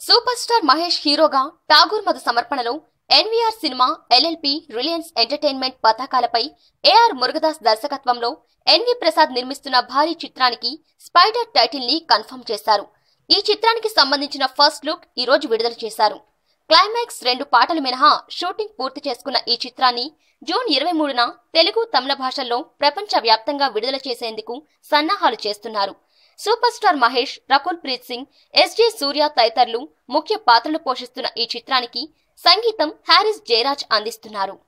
super star Mahesh హీరోగా ఠాగూర్ మధు సమర్పణలో NVR cinema LLP Reliance entertainment పతాకాలపై ఏఆర్ మురుగదాస్ దర్శకత్వంలో ఎన్వి ప్రసాద్ నిర్మిస్తున్న భారీ చిత్రానికి స్పైడర్ టైటిల్ ని కన్ఫర్మ్ చేశారు ఈ చిత్రానికి సంబంధించిన ఫస్ట్ లుక్ ఈ రోజు విడుదల చేశారు క్లైమాక్స్ రెండు పాటలు మినహా షూటింగ్ పూర్తి చేసుకున్న ఈ చిత్రాన్ని జూన్ ఇరవై మూడున తెలుగు తమిళ భాషల్లో ప్రపంచ వ్యాప్తంగా విడుదల చేసేందుకు సన్నాహాలు చేస్తున్నారు super star Mahesh Rakul Preet Singh SJ Surya తదితరులు ముఖ్య పాత్రలు పోషిస్తున్న ఈ చిత్రానికి సంగీతం హారిస్ జయరాజ్ అందిస్తున్నారు